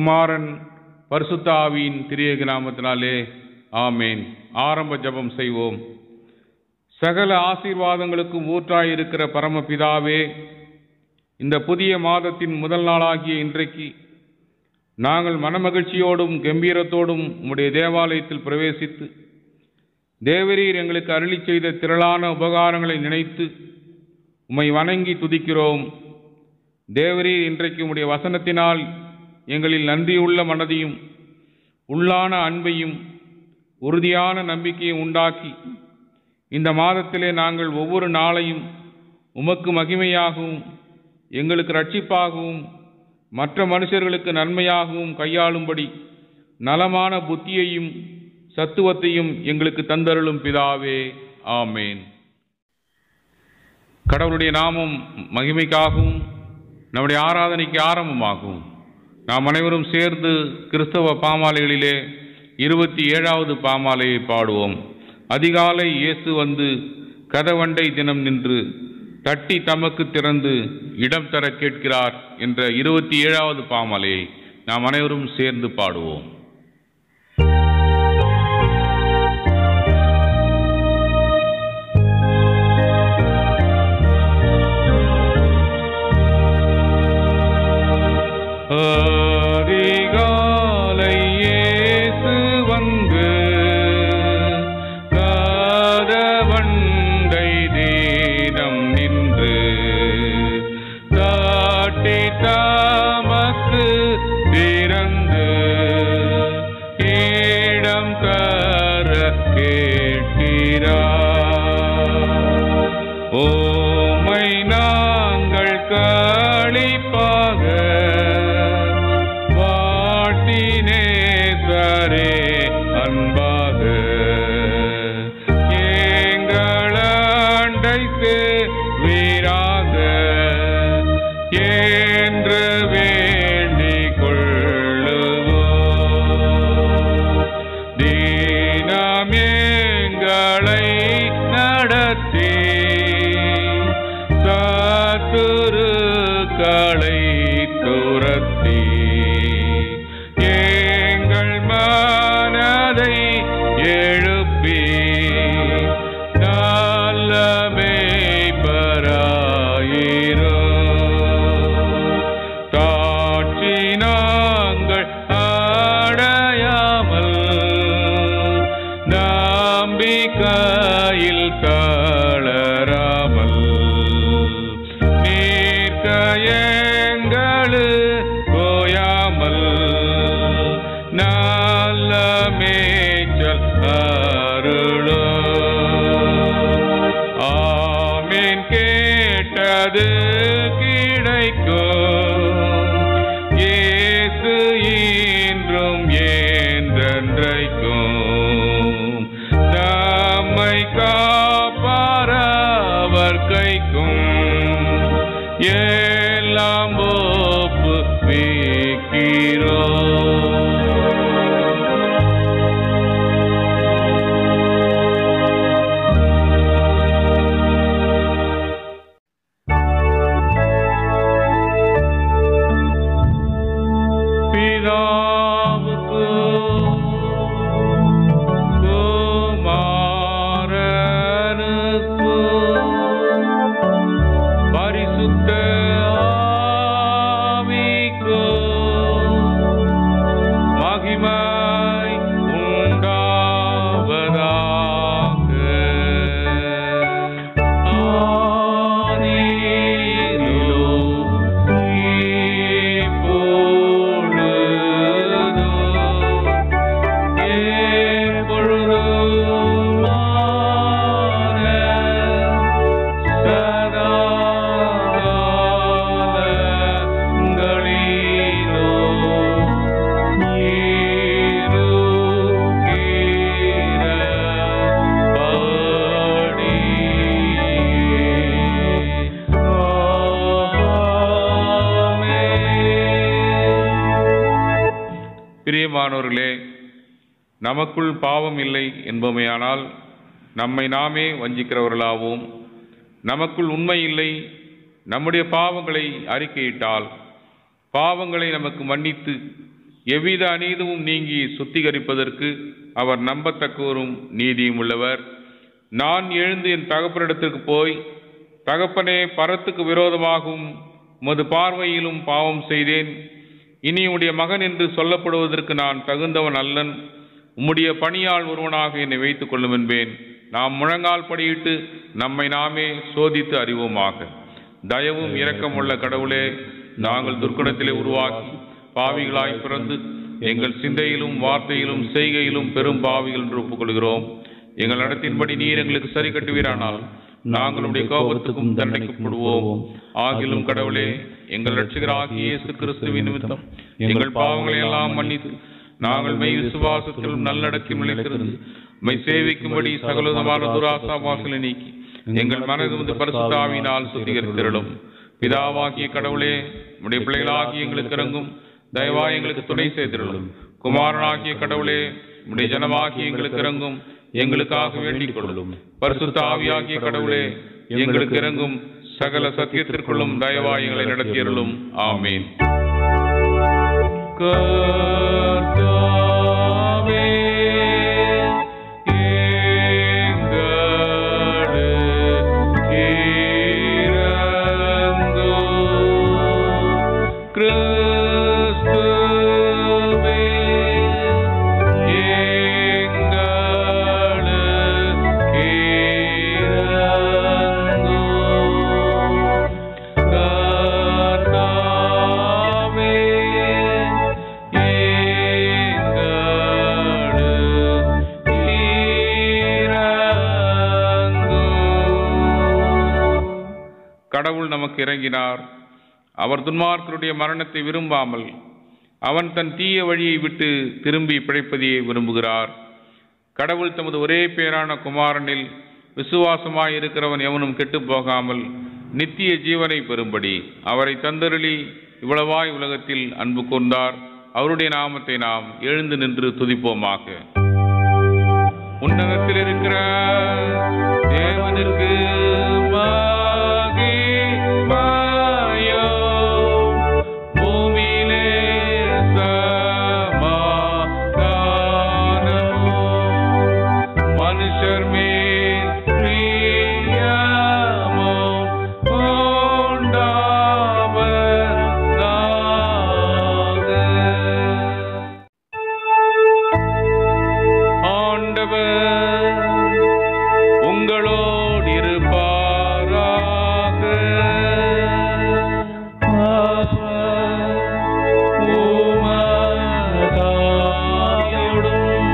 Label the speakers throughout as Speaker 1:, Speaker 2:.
Speaker 1: குமாரன் பரிசுத்த ஆவியின் திரியக நாமத்தினாலே ஆமேன் ஆரம்ப ஜெபம் செய்வோம் சகல ஆசீர்வாதங்களுக்கும் ஊற்றாயிருக்கிற பரமபிதாவே இந்த புதிய மாதத்தின் முதல் நாளாகிய இன்றைக்கு நாங்கள் மனமகிழ்ச்சியோடும் கம்பீரத்தோடும் உம்முடைய தேவாலயத்தில் பிரவேசித்து தேவரீர் எங்களுக்கு அருளிச் செய்த திரளான உபகாரங்களை நினைத்து உம்மை வணங்கி துதிக்கிறோம் தேவரீர் இன்றைக்கு உம்முடைய வசனத்தினால் எங்களில் நன்றியுள்ள மனதையும் உள்ளான அன்பையும் உறுதியான நம்பிக்கையை உண்டாக்கி இந்த மாதத்திலே நாங்கள் ஒவ்வொரு நாளையும் உமக்கு மகிமையாகவும் எங்களுக்கு ரட்சிப்பாகவும் மற்ற மனுஷர்களுக்கு நன்மையாகவும் கையாளும்படி நலமான புத்தியையும் சத்துவத்தையும் எங்களுக்கு தந்தருளும் பிதாவே ஆமேன் கடவுளுடைய நாமம் மகிமைக்காகவும் நம்முடைய ஆராதனைக்கு ஆரம்பமாகும் நாம் அனைவரும் சேர்ந்து கிறிஸ்தவ பாமாலைகளிலே இருபத்தி ஏழாவது பாமாலையை பாடுவோம் அதிகாலை இயேசு வந்து கதவண்டை தினம் நின்று தட்டி தமக்கு திறந்து இடம் தர கேட்கிறார் என்ற இருபத்தி ஏழாவது பாமாலையை நாம் அனைவரும் சேர்ந்து பாடுவோம் அதிகாலை இயேசு வந்து கதவண்டை தீனம் நின்று தாட்டி தமக்கு திறந்து இடம் தர கேட்கிறார் ஓமை நாங்கள் களிப்பாக வாட்டினேசரே அன்பாக எங்களண்டை வீராக என்று வேண்டிக் கொள்ளுவோம் தீனம் எங்களை நடத்தி சத்துருக்களை துரத்தி எங்கள் மனதை எழுப்பி நல்லமே பராயிரோ தாட்சி நாங்கள் அடையாமல் நம்பிக்கையில் தளராமல் நீர்க்கயங்களு கோயாமல் நல்ல மேய்ச்சல் அருளோ ஆமீன் கேட்டது கிடைக்கும் இயேசு இன்றும் என்றென்றைக்கும் நம்மை காப்பாரவர் கைக்கும் எல்லாம் ஒப்பு வைக்கிறோம் பிதாவுக்கும் குமாரனுக்கும் பரிசுத்த ஆவிக்கும் மகிமை உண்டாவதாக ஆதியிலும் இப்பொழுதும் எப்பொழுதுமான சதா காலங்களிலும் பிரியமானவர்களே நமக்குள் பாவம் இல்லை என்பமையானால் நம்மை நாமே வஞ்சிக்கிறவர்களாவோம் நமக்குள் உண்மை இல்லை நம்முடைய பாவங்களை அறிக்கையிட்டால் பாவங்களை நமக்கு மன்னித்து எவ்வித அநீதமும் நீங்கி சுத்திகரிப்பதற்கு அவர் நம்பத்தக்கவரும் நீதியும் உள்ளவர் நான் எழுந்து என் தகப்பனிடத்திற்கு போய் தகப்பனே பரத்துக்கு விரோதமாகவும் உமது பார்வையிலும் பாவம் செய்தேன் இனி உம்முடைய மகன் என்று சொல்லப்படுவதற்கு நான் தகுந்தவன் அல்லன் உம்முடைய பணியாள் ஒருவனாக என்னை வைத்துக் கொள்ளும் என்பேன் நாம் முழங்கால் படியிட்டு நம்மை நாமே சோதித்து அறிவோமாக தயவும் இரக்கமுள்ள கடவுளே நாங்கள் துர்க்குணத்திலே உருவாக்கி பாவிகளாய் பிறந்து எங்கள் சிந்தையிலும் வார்த்தையிலும் செய்கையிலும் பெரும் பாவிகள் என்று ஒப்புக்கொள்கிறோம் எங்கள் நடத்தின்படி நீர் எங்களுக்கு சரி கட்டுவீரானால் நாங்கள் உடைய கோபத்துக்கும் தண்டனைக்கப்படுவோம் ஆகிலும் கடவுளே எங்கள் ரட்சகராகிய இயேசு கிறிஸ்துவின் நிமித்தம் எங்கள் பாவங்களை எல்லாம் மன்னித்து நாங்கள் மெய் விசுவாசத்திலும் நல்லடக்கி நிலைத்திருந்து மெய் சேவிக்கும்படி சகலவிதமான துராசா வாசலை நீக்கி எங்கள் மனது வந்து பரிசுத்தாவினால் சுத்திகரித்திரளும் பிதாவாகிய கடவுளே உடைய பிள்ளைகளாகிய எங்களுக்கு இறங்கும் தயவாய் எங்களுக்கு துணை செய்திருளும் குமாரனாகிய கடவுளே உடைய ஜனமாகிய எங்களுக்கு இறங்கும் எங்களுக்காக வேண்டிக் கொள்ளும் பரிசுத்த ஆவியாகிய கடவுளே எங்களுக்கு இறங்கும் சகல சத்தியத்திற்குள்ளும் தயவாய் எங்களை நடத்தியருளும் ஆமீன் கர்த்தாவே, எங்களுக்கு இரங்கும். கிறிஸ்துவே, எங்களுக்கு இரங்கும். கர்த்தாவே, எங்களுக்கு இரங்கும். கடவுள் நமக்கு இறங்கினார் அவர் துன்மார்க்கருடைய மரணத்தை விரும்பாமல் அவன் தன் தீய வழியை விட்டு திரும்பி பிழைப்பதையே விரும்புகிறார் கடவுள் தமது ஒரே பேரான குமாரனில் விசுவாசமாய் இருக்கிறவன் எவனும் கெட்டுப் போகாமல் நித்திய ஜீவனை பெறும்படி அவரை தந்தருளி இவ்வளவாய் உலகத்தில் அன்பு கொண்டார் அவருடைய நாமத்தை நாம் எழுந்து நின்று துதிப்போமாக உன்னதத்தில் இருக்கிற தேவனுக்கு மகிமையோ, பூமியிலே சமாதானமோ, மனுஷர் மேல் பிரியமோ உண்டாவதாக. ஆண்டவர் உங்களோடு இருப்பாராக உமதாயோடும்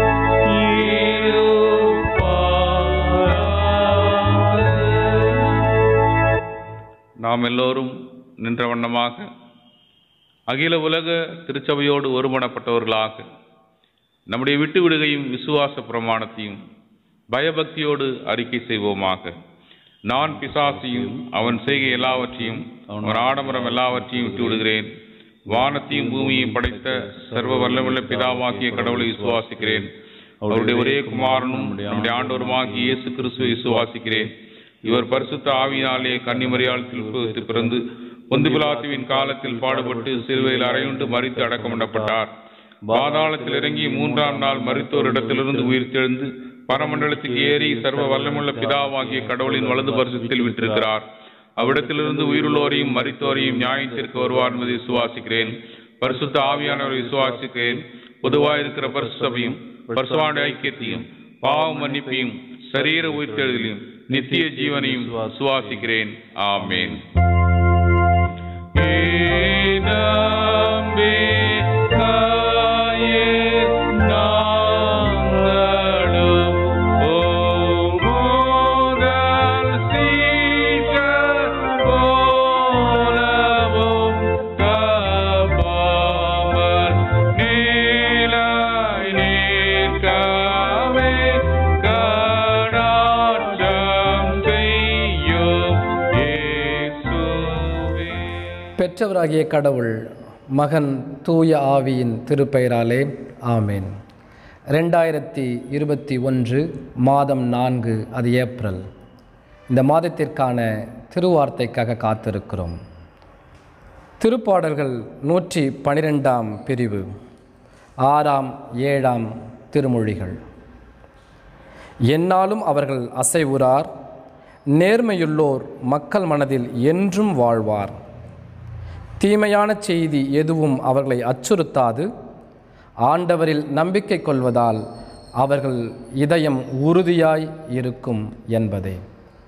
Speaker 1: இருப்பாராக. நாம் எல்லோரும் நின்ற வண்ணமாக அகில உலக திருச்சபையோடு ஒருமனப்பட்டவர்களாக நம்முடைய விட்டு விடுகையும் விசுவாச பிரமாணத்தையும் பயபக்தியோடு அறிக்கை செய்வோமாக நான் பிசாசையும் அவன் செய்கை எல்லாவற்றையும் அவன் ஆடம்பரம் எல்லாவற்றையும் விட்டு விடுகிறேன் வானத்தையும் பூமியையும் படைத்த சர்வ வல்லமுள்ள பிதாவாகிய கடவுளை விசுவாசிக்கிறேன் அவருடைய ஒரே குமாரனும் நம்முடைய ஆண்டவருமாகிய இயேசு கிறிஸ்துவை விசுவாசிக்கிறேன் இவர் பரிசுத்த ஆவியினாலே கன்னிமரியாளத்தில் உட்பவித்து பிறந்து பொந்து பிலாத்துவின் காலத்தில் பாடுபட்டு சிலுவையில் அறையுண்டு மறித்து அடக்கம் பண்ணப்பட்டார் பாதாளத்தில் இறங்கி மூன்றாம் நாள் மரித்தோரிடத்திலிருந்து உயிர்த்தெழுந்து பரமண்டலத்துக்கு ஏறி சர்வ வல்லமுள்ள பிதாவாகிய கடவுளின் வலது பரிசுத்தில் விட்டிருக்கிறார் அவ்விடத்திலிருந்து உயிருள்ளோரையும் மரித்தோரையும் நியாயத்திற்கு வருவார் என்பதை விசுவாசிக்கிறேன் பரிசுத்த ஆவியானவரை விசுவாசிக்கிறேன் பொதுவாக இருக்கிற பரிசு சபையும் பரிசுவாண்ட ஐக்கியத்தையும் பாவ மன்னிப்பையும் சரீர உயிர்த்தெழுதலையும் நித்திய ஜீவனையும் விசுவாசிக்கிறேன் ஆமேன்
Speaker 2: பெற்றவராகிய கடவுள் மகன் தூய ஆவியின் திருப்பெயராலே ஆமேன் ரெண்டாயிரத்தி இருபத்தி ஒன்று மாதம் நான்கு அது ஏப்ரல் இந்த மாதத்திற்கான திருவார்த்தைக்காக காத்திருக்கிறோம் திருப்பாடல்கள் நூற்றி பனிரெண்டாம் பிரிவு ஆறாம் ஏழாம் திருமொழிகள் என்னாலும் அவர்கள் அசைவுறார் நேர்மையுள்ளோர் மக்கள் மனதில் என்றும் வாழ்வார் தீமையான செய்தி எதுவும் அவர்களை அச்சுறுத்தாது ஆண்டவரில் நம்பிக்கை கொள்வதால் அவர்கள் இதயம் உறுதியாய் இருக்கும் என்பதே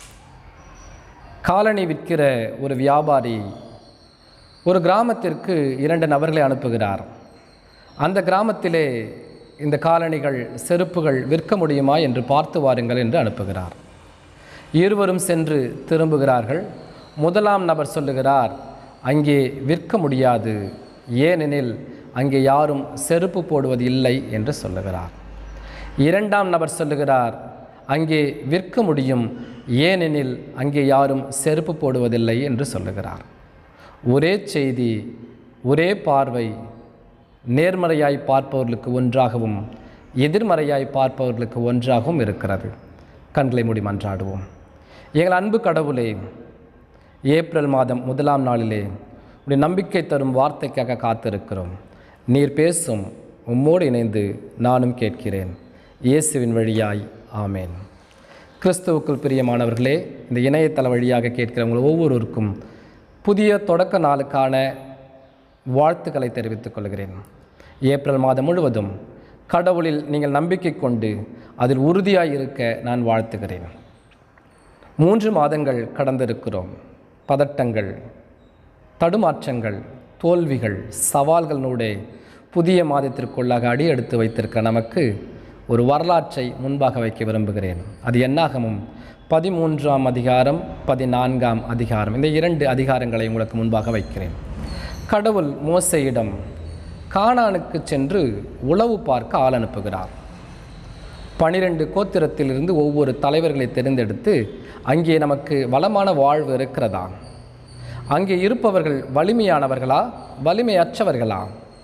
Speaker 2: காலணி விற்கிற ஒரு வியாபாரி ஒரு கிராமத்திற்கு இரண்டு நபர்களை அனுப்புகிறார் அந்த கிராமத்திலே இந்த காலணிகள் செருப்புகள் விற்க முடியுமா என்று பார்த்து வாருங்கள் என்று அனுப்புகிறார் இருவரும் சென்று திரும்புகிறார்கள் முதலாம் நபர் சொல்லுகிறார் அங்கே விற்க முடியாது ஏனெனில் அங்கே யாரும் செருப்பு போடுவது இல்லை என்று சொல்லுகிறார் இரண்டாம் நபர் சொல்லுகிறார் அங்கே விற்க முடியும் ஏனெனில் அங்கே யாரும் செருப்பு போடுவதில்லை என்று சொல்லுகிறார் ஒரே செய்தி ஒரே பார்வை நேர்மறையாய் பார்ப்பவர்களுக்கு ஒன்றாகவும் எதிர்மறையாய் பார்ப்பவர்களுக்கு ஒன்றாகவும் இருக்கிறது கண்களை மூடி மன்றாடுவோம் எங்கள் அன்பு கடவுளே ஏப்ரல் மாதம் முதலாம் நாளிலே உடைய நம்பிக்கை தரும் வார்த்தைக்காக காத்திருக்கிறோம் நீர் பேசும் உம்மோடு இணைந்து நானும் கேட்கிறேன் இயேசுவின் வழியாய் ஆமேன் கிறிஸ்துவுக்குள் பிரியமானவர்களே இந்த இணையதள வழியாக கேட்கிறவங்க ஒவ்வொருவருக்கும் புதிய தொடக்க நாளுக்கான வாழ்த்துக்களை தெரிவித்துக் கொள்கிறேன் ஏப்ரல் மாதம் முழுவதும் கடவுளில் நீங்கள் நம்பிக்கை கொண்டு அதில் உறுதியாய் இருக்க நான் வாழ்த்துகிறேன் மூன்று மாதங்கள் கடந்திருக்கிறோம் பதட்டங்கள் தடுமாற்றங்கள் தோல்விகள் சவால்களோடு புதிய மாதத்திற்குள்ளாக அடி எடுத்து வைத்திருக்க நமக்கு ஒரு வரலாற்றை முன்பாக வைக்க விரும்புகிறேன் அது என்னாகமும் பதிமூன்றாம் அதிகாரம் பதினான்காம் அதிகாரம் இந்த இரண்டு அதிகாரங்களை உங்களுக்கு முன்பாக வைக்கிறேன் கடவுள் மோசையிடம் கானானுக்கு சென்று உளவு பார்க்க ஆள் அனுப்புகிறார் பனிரெண்டு கோத்திரத்திலிருந்து ஒவ்வொரு தலைவர்களை தேர்ந்தெடுத்து அங்கே நமக்கு வளமான வாழ்வு இருக்கிறதா அங்கே இருப்பவர்கள் வலிமையானவர்களா வலிமையற்றவர்களா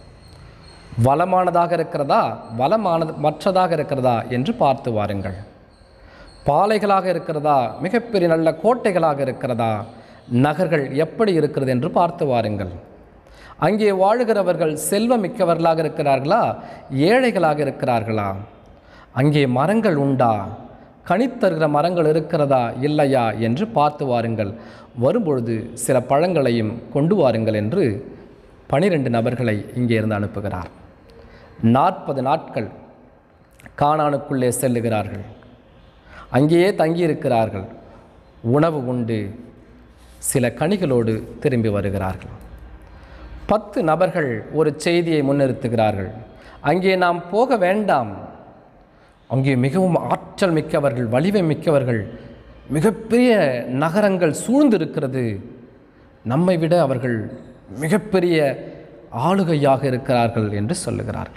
Speaker 2: வளமானதாக இருக்கிறதா வளமானது மற்றதாக இருக்கிறதா என்று பார்த்து வாருங்கள் பாலைகளாக இருக்கிறதா மிகப்பெரிய நல்ல கோட்டைகளாக இருக்கிறதா நகர்கள் எப்படி இருக்கிறது என்று பார்த்து வாருங்கள் அங்கே வாழுகிறவர்கள் செல்வமிக்கவர்களாக இருக்கிறார்களா ஏழைகளாக இருக்கிறார்களா அங்கே மரங்கள் உண்டா கனித்தருகிற மரங்கள் இருக்கிறதா இல்லையா என்று பார்த்து வாருங்கள் வரும்பொழுது சில பழங்களையும் கொண்டு வாருங்கள் என்று பனிரெண்டு நபர்களை இங்கே இருந்து அனுப்புகிறார் நாற்பது நாட்கள் கானானுக்குள்ளே செல்லுகிறார்கள் அங்கேயே தங்கியிருக்கிறார்கள் உணவு உண்டு சில கனிகளோடு திரும்பி வருகிறார்கள் பத்து நபர்கள் ஒரு செய்தியை முன்னிறுத்துகிறார்கள் அங்கே நாம் போக வேண்டாம் அங்கே மிகவும் ஆற்றல் மிக்கவர்கள் வலிமை மிக்கவர்கள் மிகப்பெரிய நகரங்கள் சூழ்ந்திருக்கிறது நம்மை விட அவர்கள் மிகப்பெரிய ஆளுகையாக இருக்கிறார்கள் என்று சொல்லுகிறார்கள்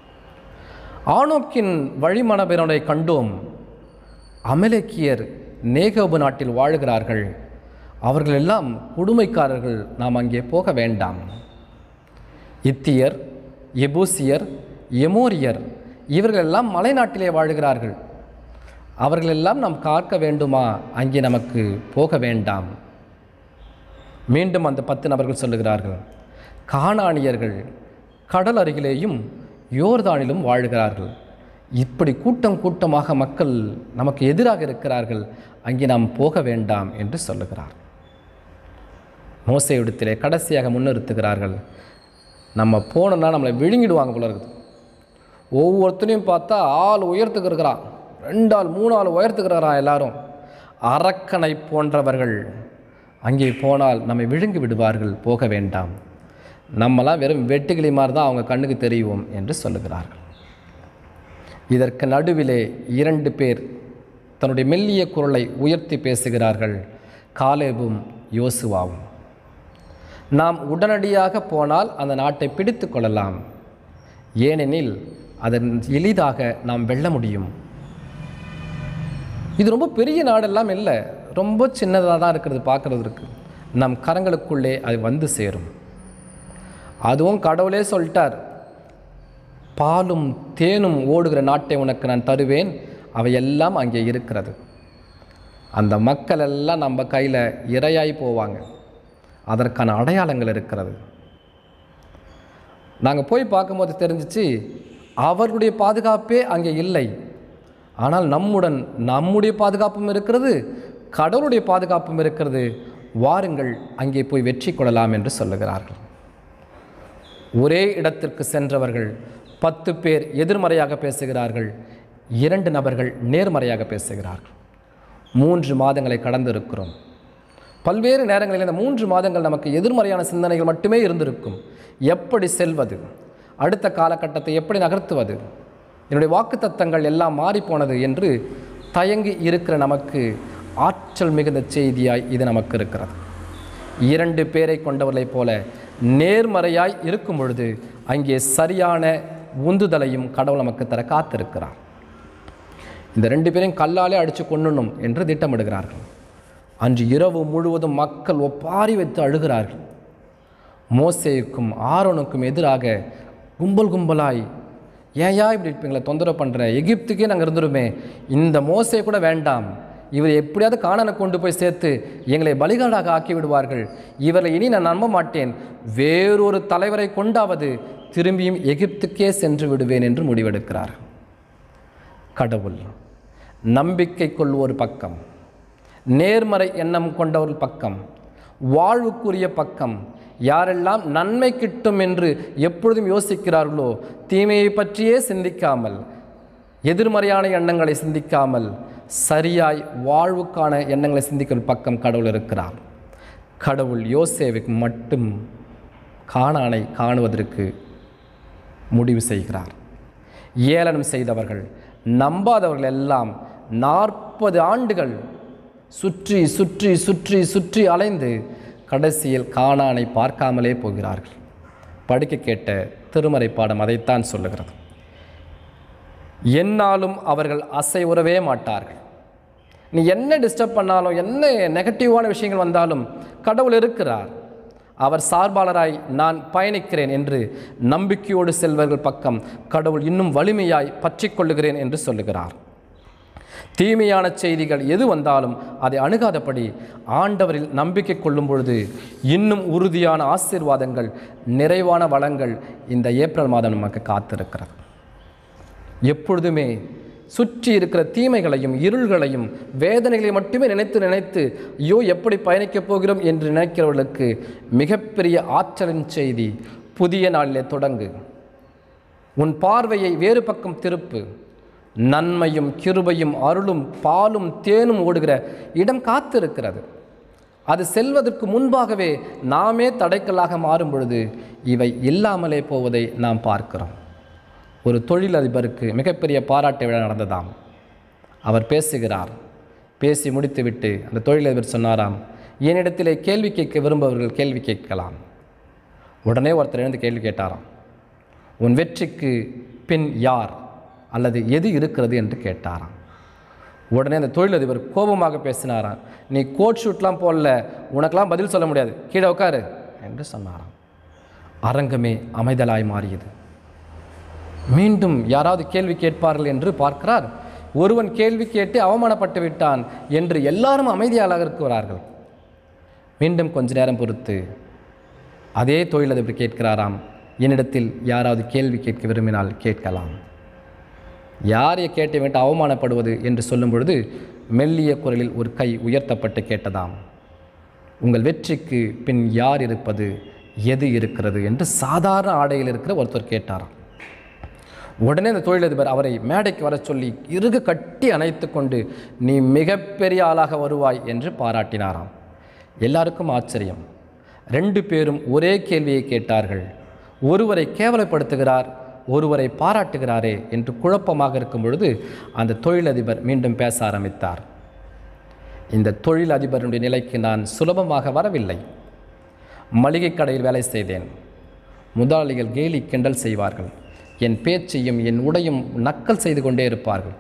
Speaker 2: ஆணோக்கின் வழிமணபினரை கண்டோம் அமலேக்கியர் நேகோபு நாட்டில் வாழுகிறார்கள் அவர்கள் எல்லாம் கொடுமைக்காரர்கள் நாம் அங்கே போக வேண்டாம் இத்தியர் எபூசியர் எமோரியர் இவர்களெல்லாம் மலைநாட்டிலே வாழுகிறார்கள் அவர்களெல்லாம் நாம் காக்க வேண்டுமா அங்கே நமக்கு போக வேண்டாம் மீண்டும் அந்த பத்து நபர்கள் சொல்லுகிறார்கள் காணானியர்கள் கடல் அருகிலேயும் யோர்தானிலும் வாழுகிறார்கள் இப்படி கூட்டம் கூட்டமாக மக்கள் நமக்கு எதிராக இருக்கிறார்கள் அங்கே நாம் போக வேண்டாம் என்று சொல்லுகிறார் மோசையிடத்திலே கடைசியாக முன்னிறுத்துகிறார்கள் நம்ம போனோம்னா நம்மளை விழுங்கிடுவாங்க போல இருக்குது ஒவ்வொருத்தனையும் பார்த்தா ஆள் உயரத்துக்கு இருக்கிறான் ரெண்டு ஆள் மூணு ஆள் உயரத்துக்கு இருக்கிறான் எல்லாரும் அரக்கனை போன்றவர்கள் அங்கே போனால் நம்மை விழுங்கி விடுவார்கள் போக வேண்டாம் நம்மலாம் வெறும் வெட்டுக்கிளி மாதிரி தான் அவங்க கண்ணுக்கு தெரியும் என்று சொல்லுகிறார்கள் இதற்கு நடுவிலே இரண்டு பேர் தன்னுடைய மெல்லிய குரலை உயர்த்தி பேசுகிறார்கள் காலேபும் யோசுவாவும் நாம் உடனடியாக போனால் அந்த நாட்டை பிடித்து கொள்ளலாம் ஏனெனில் அதன் எளிதாக நாம் வெல்ல முடியும் இது ரொம்ப பெரிய நாடெல்லாம் இல்லை ரொம்ப சின்னதாக தான் இருக்கிறது பார்க்குறதுக்கு நம் கரங்களுக்குள்ளே அது வந்து சேரும் அதுவும் கடவுளே சொல்லிட்டார் பாலும் தேனும் ஓடுகிற நாட்டை உனக்கு நான் தருவேன் அவையெல்லாம் அங்கே இருக்கிறது அந்த மக்கள் எல்லாம் நம்ம கையில் இரையாய் போவாங்க அதற்கான அடையாளங்கள் இருக்கிறது நாங்கள் போய் பார்க்கும்போது தெரிஞ்சிச்சு அவர்களுடைய பாதுகாப்பே அங்கே இல்லை ஆனால் நம்முடன் நம்முடைய பாதுகாப்பும் இருக்கிறது கடவுளுடைய பாதுகாப்பும் இருக்கிறது வாருங்கள் அங்கே போய் வெற்றி கொள்ளலாம் என்று சொல்லுகிறார்கள் ஒரே இடத்திற்கு சென்றவர்கள் பத்து பேர் எதிர்மறையாக பேசுகிறார்கள் இரண்டு நபர்கள் நேர்மறையாக பேசுகிறார்கள் மூன்று மாதங்களை கடந்திருக்கிறோம் பல்வேறு நேரங்களில் இந்த மூன்று மாதங்கள் நமக்கு எதிர்மறையான சிந்தனைகள் மட்டுமே இருந்திருக்கும் எப்படி செல்வது அடுத்த காலகட்டத்தை எப்படி நகர்த்துவது என்னுடைய வாக்குத்தத்தங்கள் எல்லாம் மாறிப்போனது என்று தயங்கி இருக்கிற நமக்கு ஆற்றல் மிகுந்த செய்தியாய் இது நமக்கு இருக்கிறது இரண்டு பேரை கொண்டவர்களைப் போல நேர்மறையாய் இருக்கும் பொழுது அங்கே சரியான உந்துதலையும் கடவுள் நமக்கு தர காத்திருக்கிறார் இந்த ரெண்டு பேரையும் கல்லாலே அடித்து கொள்ளணும் என்று திட்டமிடுகிறார்கள் அன்று இரவு முழுவதும் மக்கள் ஒப்பாரி வைத்து அழுகிறார்கள் மோசேயுக்கும் ஆரோனுக்கும் எதிராக கும்பல் கும்பலாய் ஏயா இப்படி எங்களை தொந்தரவு பண்ணுற எகிப்துக்கே நாங்கள் இருந்துருமே இந்த மோசே கூட வேண்டாம் இவர் எப்படியாவது காணனை கொண்டு போய் சேர்த்து எங்களை பலிகாடாக ஆக்கி விடுவார்கள் இவரை இனி நான் நம்ப மாட்டேன் வேறொரு தலைவரை கொண்டாவது திரும்பியும் எகிப்துக்கே சென்று விடுவேன் என்று முடிவெடுக்கிறார் கடவுள் நம்பிக்கை கொள்வோர் பக்கம் நேர்மறை எண்ணம் கொண்டவர் பக்கம் வாழ்வுக்குரிய பக்கம் யாரெல்லாம் நன்மை கிட்டும் என்று எப்பொழுதும் யோசிக்கிறார்களோ தீமையை பற்றியே சிந்திக்காமல் எதிர்மறையான எண்ணங்களை சிந்திக்காமல் சரியாய் வாழ்வுக்கான எண்ணங்களை சிந்திக்கிற பக்கம் கடவுள் இருக்கிறார் கடவுள் யோசேவுக்கு மட்டும் காணானை காணுவதற்கு முடிவு செய்கிறார் ஏளனம் செய்தவர்கள் நம்பாதவர்கள் எல்லாம் நாற்பது ஆண்டுகள் சுற்றி சுற்றி சுற்றி சுற்றி அலைந்து கடைசியில் காணானை பார்க்காமலே போகிறார்கள் படிக்க கேட்ட திருமறை பாடம் அதைத்தான் சொல்லுகிறது என்னாலும் அவர்கள் அசை உறவே மாட்டார்கள் நீ என்ன டிஸ்டர்ப் பண்ணாலும் என்ன நெகட்டிவான விஷயங்கள் வந்தாலும் கடவுள் இருக்கிறார் அவர் சார்பாளராய் நான் பயணிக்கிறேன் என்று நம்பிக்கையோடு செல்வர்கள் பக்கம் கடவுள் இன்னும் வலிமையாய் பற்றிக் கொள்ளுகிறேன் என்று சொல்லுகிறார் தீமையான செய்திகள் எது வந்தாலும் அதை அணுகாதபடி ஆண்டவரில் நம்பிக்கை கொள்ளும் பொழுது இன்னும் உறுதியான ஆசீர்வாதங்கள் நிறைவான வளங்கள் இந்த ஏப்ரல் மாதம் நமக்கு காத்திருக்கிறது எப்பொழுதுமே சுற்றி இருக்கிற தீமைகளையும் இருள்களையும் வேதனைகளையும் மட்டுமே நினைத்து நினைத்து ஐயோ எப்படி பயணிக்கப் போகிறோம் என்று நினைக்கிறவர்களுக்கு மிகப்பெரிய ஆற்றலின் செய்தி புதிய நாளிலே தொடங்கு உன் பார்வையை வேறு பக்கம் திருப்பு நன்மையும் கிருபையும் அருளும் பாலும் தேனும் ஓடுகிற இடம் காத்திருக்கிறது அது செல்வதற்கு முன்பாகவே நாமே தடைக்கல்லாக மாறும் பொழுது இவை இல்லாமலே போவதை நாம் பார்க்கிறோம் ஒரு தொழிலதிபருக்கு மிகப்பெரிய பாராட்டு விழா நடந்ததாம் அவர் பேசுகிறார் பேசி முடித்துவிட்டு அந்த தொழிலதிபர் சொன்னாராம் என்னிடத்திலே கேள்வி கேட்க விரும்பவர்கள் கேள்வி கேட்கலாம் உடனே ஒருத்தர் எழுந்து கேள்வி கேட்டாராம் உன் வெற்றிக்கு பின் யார் அல்லது எது இருக்கிறது என்று கேட்டாராம் உடனே அந்த தொழிலதிபர் கோபமாக பேசினாராம் நீ கோட் ஷூட்லாம் போடல உனக்கெல்லாம் பதில் சொல்ல முடியாது கீழே உட்காரு என்று சொன்னாராம் அரங்கமே அமைதலாய் மாறியது மீண்டும் யாராவது கேள்வி கேட்பார்கள் என்று பார்க்கிறார் ஒருவன் கேள்வி கேட்டு அவமானப்பட்டு விட்டான் என்று எல்லாரும் அமைதியாளாக இருக்கிறார்கள் மீண்டும் கொஞ்ச நேரம் பொறுத்து அதே தொழிலதிபர் கேட்கிறாராம் என்னிடத்தில் யாராவது கேள்வி கேட்க விரும்பினால் கேட்கலாம் யாரைய கேட்டு விட்டு அவமானப்படுவது என்று சொல்லும் பொழுது மெல்லிய குரலில் ஒரு கை உயர்த்தப்பட்டு கேட்டதாம் உங்கள் வெற்றிக்கு பின் யார் இருப்பது எது இருக்கிறது என்று சாதாரண ஆடையில் இருக்கிற ஒருத்தர் கேட்டாராம் உடனே அந்த தொழிலதிபர் அவரை மேடைக்கு வரச் சொல்லி இறுக கட்டி அணைத்து கொண்டு நீ மிகப்பெரிய ஆளாக வருவாய் என்று பாராட்டினாராம் எல்லாருக்கும் ஆச்சரியம் ரெண்டு பேரும் ஒரே கேள்வியை கேட்டார்கள் ஒருவரை கேவலப்படுத்துகிறார் ஒருவரை பாராட்டுகிறாரே என்று குழப்பமாக இருக்கும் பொழுது அந்த தொழிலதிபர் மீண்டும் பேச ஆரம்பித்தார் இந்த தொழிலதிபருடைய நிலைக்கு நான் சுலபமாக வரவில்லை மளிகை கடையில் வேலை செய்தேன் முதலாளிகள் கேலி கிண்டல் செய்வார்கள் என் பேச்சையும் என் உடையும் நக்கல் செய்து கொண்டே இருப்பார்கள்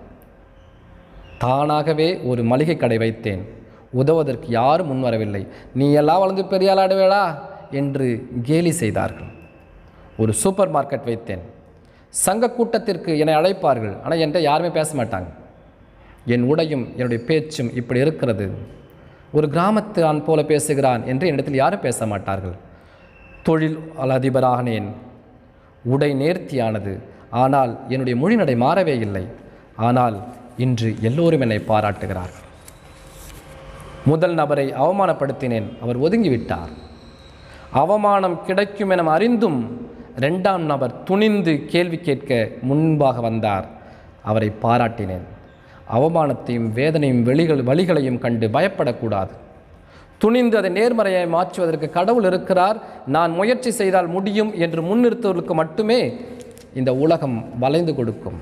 Speaker 2: தானாகவே ஒரு மளிகை கடை வைத்தேன் உதவுவதற்கு யாரும் முன்வரவில்லை நீ எல்லாம் வளர்ந்து பெரிய ஆளாடுவேளா என்று கேலி செய்தார்கள் ஒரு சூப்பர் மார்க்கெட் வைத்தேன் சங்க கூட்டத்திற்கு என்னை அழைப்பார்கள் ஆனால் என்கிட்ட யாருமே பேச மாட்டாங்க என் உடையும் என்னுடைய பேச்சும் இப்படி இருக்கிறது ஒரு கிராமத்து ஆண் போல பேசுகிறான் என்று என்னிடத்தில் யாரும் பேச மாட்டார்கள் தொழில் அதிபராகினேன் உடை நேர்த்தியானது ஆனால் என்னுடைய மொழிநடை மாறவே இல்லை ஆனால் இன்று எல்லோரும் என்னை பாராட்டுகிறார்கள் முதல் நபரை அவமானப்படுத்தினேன் அவர் ஒதுங்கிவிட்டார் அவமானம் கிடைக்கும் என அறிந்தும் இரண்டாம் நபர் துணிந்து கேள்வி கேட்க முன்பாக வந்தார் அவரை பாராட்டினேன் அவமானத்தையும் வேதனையும் வெளிகள் வழிகளையும் கண்டு பயப்படக்கூடாது துணிந்து அதை நேர்மறையை மாற்றுவதற்கு கடவுள் இருக்கிறார் நான் முயற்சி செய்தால் முடியும் என்று முன்னிறுத்துவதற்கு மட்டுமே இந்த உலகம் வளைந்து கொடுக்கும்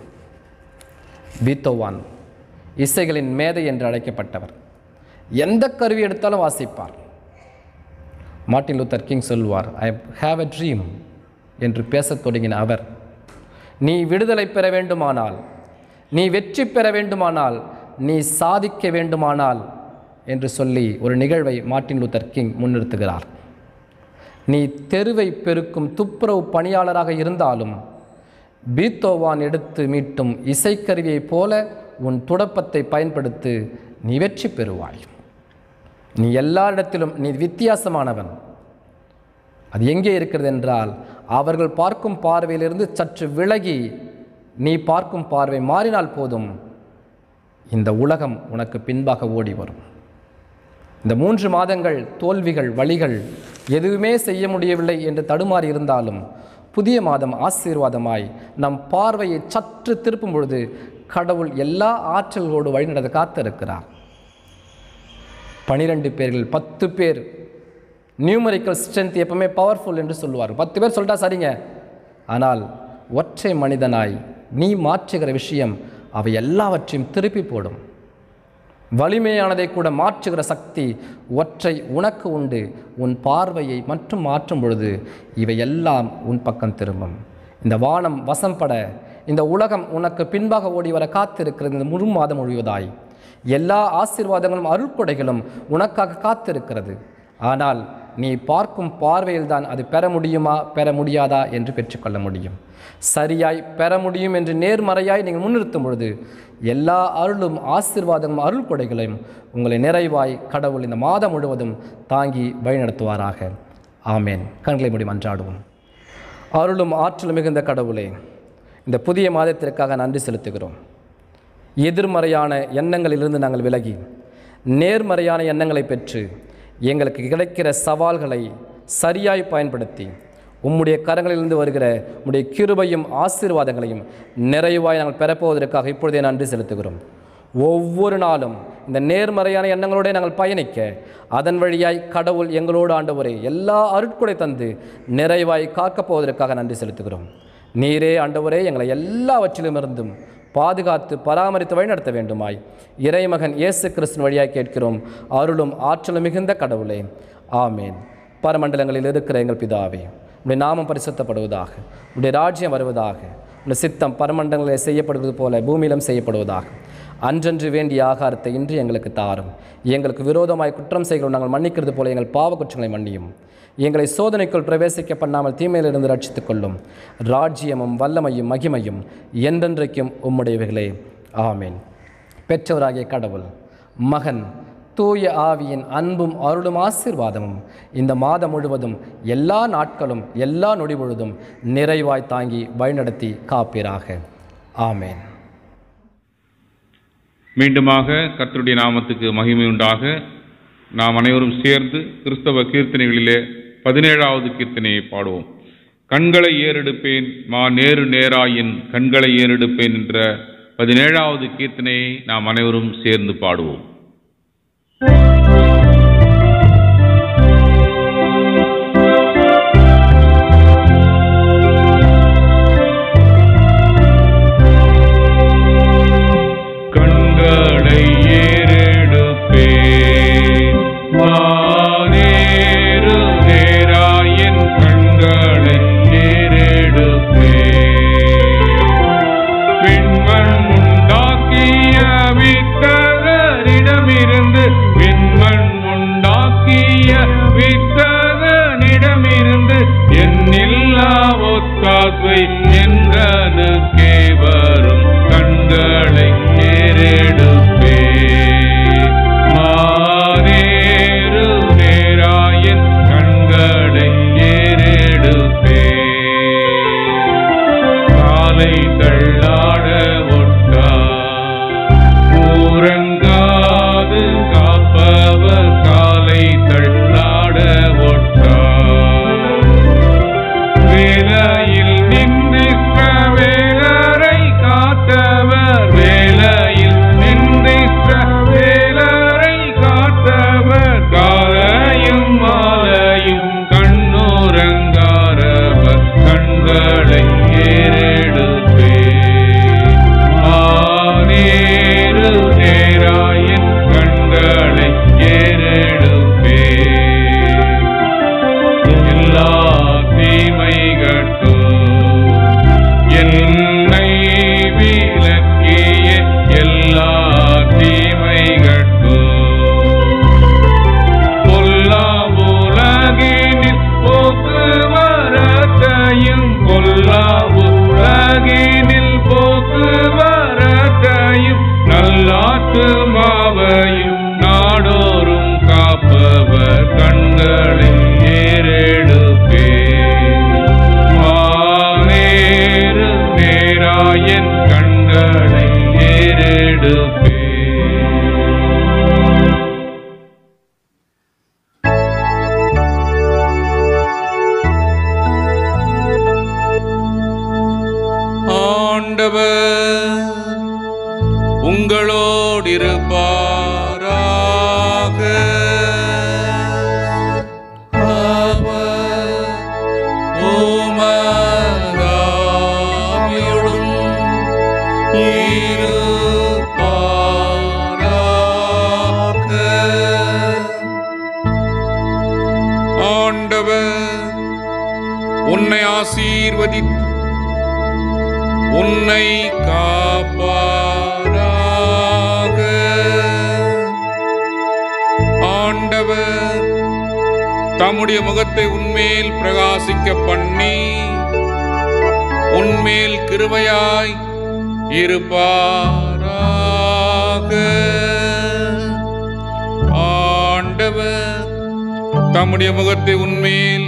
Speaker 2: பீத்தோவான் இசைகளின் மேதை என்று அழைக்கப்பட்டவர் எந்த கருவி எடுத்தாலும் வாசிப்பார் மார்ட்டின் லூத்தர் கிங் சொல்வார் ஐ ஹாவ் எ ட்ரீம் என்று பேசத் தொடங்கின அவர் நீ விடுதலை பெற வேண்டுமானால் நீ வெற்றி பெற வேண்டுமானால் நீ சாதிக்க வேண்டுமானால் என்று சொல்லி ஒரு நிகழ்வை மார்ட்டின் லூத்தர் கிங் முன்னிறுத்துகிறார் நீ தெருவை பெருக்கும் துப்புரவு பணியாளராக இருந்தாலும் பீத்தோவான் எடுத்து மீட்டும் இசைக்கருவியைப் போல உன் துடப்பத்தை பயன்படுத்து நீ வெற்றி பெறுவாய் நீ எல்லாரிடத்திலும் நீ வித்தியாசமானவன் அது எங்கே இருக்கிறது என்றால் அவர்கள் பார்க்கும் பார்வையிலிருந்து சற்று விலகி நீ பார்க்கும் பார்வை மாறினால் போதும் இந்த உலகம் உனக்கு பின்பாக ஓடி வரும் இந்த மூன்று மாதங்கள் தோல்விகள் வழிகள் எதுவுமே செய்ய முடியவில்லை என்று தடுமாறி இருந்தாலும் புதிய மாதம் ஆசீர்வாதமாய் நம் பார்வையை சற்று திருப்பும் பொழுது கடவுள் எல்லா ஆற்றல்களோடு வழிநடத்த காத்திருக்கிறார் பனிரெண்டு பேர்கள் பத்து பேர் நியூமரிக்கல் ஸ்ட்ரென்த் எப்பவுமே பவர்ஃபுல் என்று சொல்லுவார் பத்து பேர் சொல்லிட்டா சரிங்க ஆனால் ஒற்றை மனிதனாய் நீ மாற்றுகிற விஷயம் அவை எல்லாவற்றையும் திருப்பி போடும் வலிமையானதை கூட மாற்றுகிற சக்தி ஒற்றை உனக்கு உண்டு உன் பார்வையை மட்டும் மாற்றும் பொழுது இவை எல்லாம் உன் பக்கம் திரும்பும் இந்த வானம் வசம்பட இந்த உலகம் உனக்கு பின்பாக ஓடி வர காத்திருக்கிறது இந்த முழு மாதம் முழுவதாய் எல்லா ஆசீர்வாதங்களும் அருள்கொடைகளும் உனக்காக காத்திருக்கிறது ஆனால் நீ பார்க்கும் பார்வையில்தான் அது பெற முடியுமா பெற முடியாதா என்று பெற்றுக்கொள்ள முடியும் சரியாய் பெற முடியும் என்று நேர்மறையாய் நீங்கள் முன்னிறுத்தும் பொழுது எல்லா அருளும் ஆசீர்வாதமும் அருள் கொடைகளையும் உங்களை நிறைவாய் கடவுள் இந்த மாதம் முழுவதும் தாங்கி வழிநடத்துவாராக ஆமேன் கண்களை மூடி மன்றாடுவோம் அருளும் ஆற்றலும் மிகுந்த கடவுளே இந்த புதிய மாதத்திற்காக நன்றி செலுத்துகிறோம் எதிர்மறையான எண்ணங்களிலிருந்து நாங்கள் விலகி நேர்மறையான எண்ணங்களை பெற்று எங்களுக்கு கிடைக்கிற சவால்களை சரியாய் பயன்படுத்தி உம்முடைய கரங்களிலிருந்து வருகிற உம்முடைய கிருபையும் ஆசீர்வாதங்களையும் நிறைவாய் நாங்கள் பெறப்போவதற்காக இப்பொழுதே நன்றி செலுத்துகிறோம் ஒவ்வொரு நாளும் இந்த நேர்மறையான எண்ணங்களோடு நாங்கள் பயணிக்க அதன் வழியாய் கடவுள் எங்களோடு ஆண்டவரே எல்லா அருட்கொடை தந்து நிறைவாய் காக்கப் போவதற்காக நன்றி செலுத்துகிறோம் நீரே ஆண்டவரே எங்களை எல்லாவற்றிலும் இருந்தும் பாதுகாத்து பராமரித்து வழிநடத்த வேண்டுமாய் இறைமகன் இயேசு கிறிஸ்துவின் வழியாய் கேட்கிறோம் அருளும் ஆற்றலும் மிகுந்த கடவுளே ஆமேன் பரமண்டலங்களில் இருக்கிற எங்கள் பிதாவே உடைய நாமம் பரிசுத்தப்படுவதாக உடைய ராஜ்யம் வருவதாக உடைய சித்தம் பரமண்டலங்களில் செய்யப்படுவது போல பூமியிலும் செய்யப்படுவதாக அன்றன்று வேண்டிய ஆகாரத்தை இன்று எங்களுக்கு தாரும் எங்களுக்கு விரோதமாய் குற்றம் செய்கிறோம் நாங்கள் மன்னிக்கிறது போல எங்கள் பாவ குற்றங்களை மன்னியும் எங்களை சோதனைக்குள் பிரவேசிக்க பண்ணாமல் தீமையிலிருந்து ரட்சித்துக் கொள்ளும் ராஜ்யமும் வல்லமையும் மகிமையும் என்றென்றைக்கும் உம்முடையவைகளே ஆமீன் பெற்றவராகிய கடவுள் மகன் தூய ஆவியின் அன்பும் அருளும் ஆசீர்வாதமும் இந்த மாதம் முழுவதும் எல்லா நாட்களும் எல்லா நொடி பொழுதும் நிறைவாய் தாங்கி வழிநடத்தி காப்பீராக ஆமேன்
Speaker 1: மீண்டுமாக கர்த்தருடைய நாமத்துக்கு மகிமை உண்டாக நாம் அனைவரும் சேர்ந்து கிறிஸ்தவ கீர்த்தனைகளிலே பதினேழாவது கீர்த்தனையை பாடுவோம் கண்களை ஏறெடுப்பேன் மா நேரு நேராயின் கண்களை ஏறெடுப்பேன் என்ற பதினேழாவது கீர்த்தனையை நாம் அனைவரும் சேர்ந்து பாடுவோம் கண்களை ஏறெடுப்பேன் மானேறு நேராயின் கண்களை ஏறெடுப்பேன் விண்மண் உண்டாக்கிய வித்தகரிடமிருந்து விண்மண் ஆத்துமாவையும் நாடோறும் காப்பவர் கண்களை ஏறெடுப்பே மானேறு நேராயன் கண்களை ஏறெடுப்பே ஆண்டவர் உங்களோடு இருப்பாராக அவர் உமதாவியோடும் இருப்பாராக ஆண்டவர் உன்னை ஆசீர்வதித்து உன்னை காப்பாராக ஆண்டவர் தம்முடைய முகத்தை உன்மேல் பிரகாசிக்க பண்ணி உன்மேல் கிருபையாய் இருப்பாராக ஆண்டவர் தம்முடைய முகத்தை உன்மேல்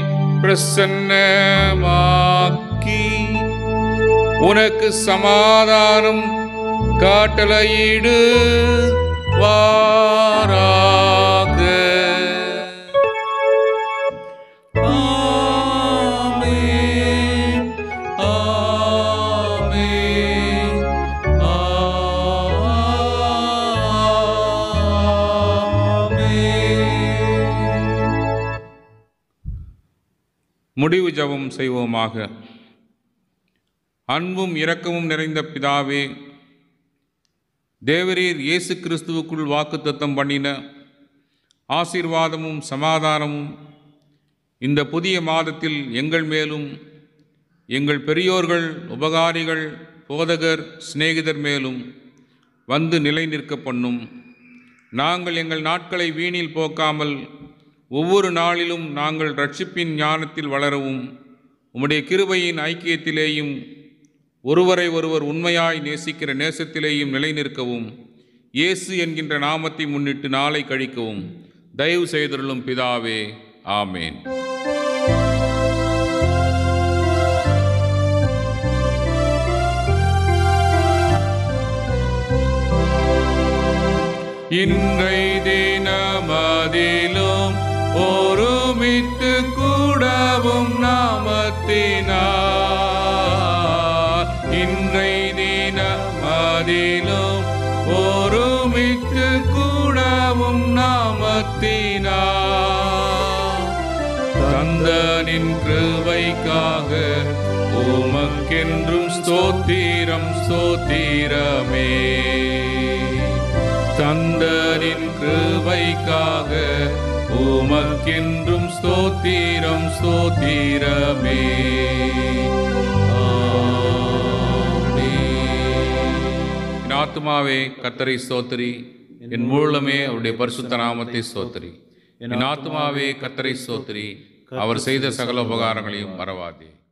Speaker 1: பிரசன்னமாக்கி உனக்கு சமாதானம் காட்டளையிடு வாராக ஆமென், ஆமென், ஆமென். முடிவு ஜெபம் செய்வோமாக அன்பும் இரக்கமும் நிறைந்த பிதாவே தேவரீர் இயேசு கிறிஸ்துவுக்குள் வாக்குத்தத்தம் பண்ணின ஆசீர்வாதமும் சமாதானமும் இந்த புதிய மாதத்தில் எங்கள் மேலும் எங்கள் பெரியோர்கள் உபகாரிகள் போதகர் சிநேகிதர் மேலும் வந்து நிலை நிற்க பண்ணும் நாங்கள் எங்கள் நாட்களை வீணில் போக்காமல் ஒவ்வொரு நாளிலும் நாங்கள் ரட்சிப்பின் ஞானத்தில் வளரவும் உம்முடைய கிருபையின் ஐக்கியத்திலேயும் ஒருவரை ஒருவர் உண்மையாய் நேசிக்கிற நேசத்திலேயும் நிலை நிற்கவும் இயேசு என்கின்ற நாமத்தை முன்னிட்டு நாளை கழிக்கவும் தயவு செய்தருளும் பிதாவே ஆமேன் இன்றை தினமதிலும் ஒருமித்து கூடவும் நாமத்தினார் இன்றை தினமதிலும் ஒருமித்து கூடவும் நாமத்தினார் தந்தனின் கிருபைக்காக உமக்கென்றும் ஸ்தோத்திரம் ஸ்தோத்திரமே தந்தனின் கிருபைக்காக உமக்கென்றும் ஸ்தோத்திரம் ஸ்தோத்திரமே ஆமென். என் ஆத்துமாவே கத்தரை ஸ்தோத்திரி என் மூலமே அவருடைய பரிசுத்த நாமத்தை ஸ்தோத்திரி என் ஆத்துமாவே கத்தரை ஸ்தோத்திரி அவர் செய்த சகல உபகாரங்களையும் மறவாதே